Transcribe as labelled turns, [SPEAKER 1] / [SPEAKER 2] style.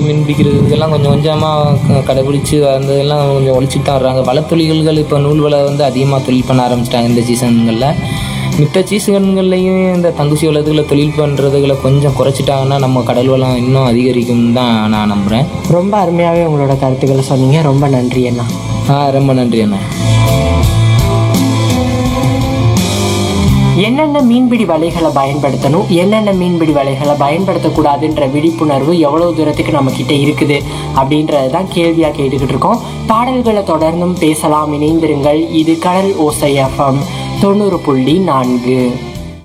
[SPEAKER 1] மீன் பிடிக்கிறது இதெல்லாம் கொஞ்சம் கொஞ்சமாக கடைபிடிச்சி அந்த இதெல்லாம் கொஞ்சம் ஒழிச்சிட்டு தான் வர்றாங்க வளத்தொழில்கள் இப்போ நூல் வலை வந்து அதிகமாக தொழில் பண்ண ஆரம்பிச்சிட்டாங்க இந்த சீசன்களில் மித்த சீசன்கள்லையும் இந்த தங்குசி வளத்துக்களை தொழில் பண்ணுறதுகளை கொஞ்சம் குறைச்சிட்டாங்கன்னா நம்ம கடல் வளம் இன்னும் அதிகரிக்கும் தான் நான் நம்புகிறேன்
[SPEAKER 2] ரொம்ப அருமையாகவே உங்களோட கருத்துக்களை சொன்னீங்க ரொம்ப நன்றி அண்ணா
[SPEAKER 1] ஆ ரொம்ப நன்றி அண்ணா
[SPEAKER 2] என்னென்ன மீன்பிடி வலைகளை பயன்படுத்தணும் என்னென்ன மீன்பிடி வலைகளை பயன்படுத்தக்கூடாதுன்ற விழிப்புணர்வு எவ்வளவு தூரத்துக்கு நம்ம கிட்ட இருக்குது அப்படின்றது தான் கேள்வியாக கேட்டுக்கிட்டு இருக்கோம் பாடல்களை தொடர்ந்தும் பேசலாம் இணைந்திருங்கள் இது கடல் ஓசை எஃப்எம் தொண்ணூறு புள்ளி நான்கு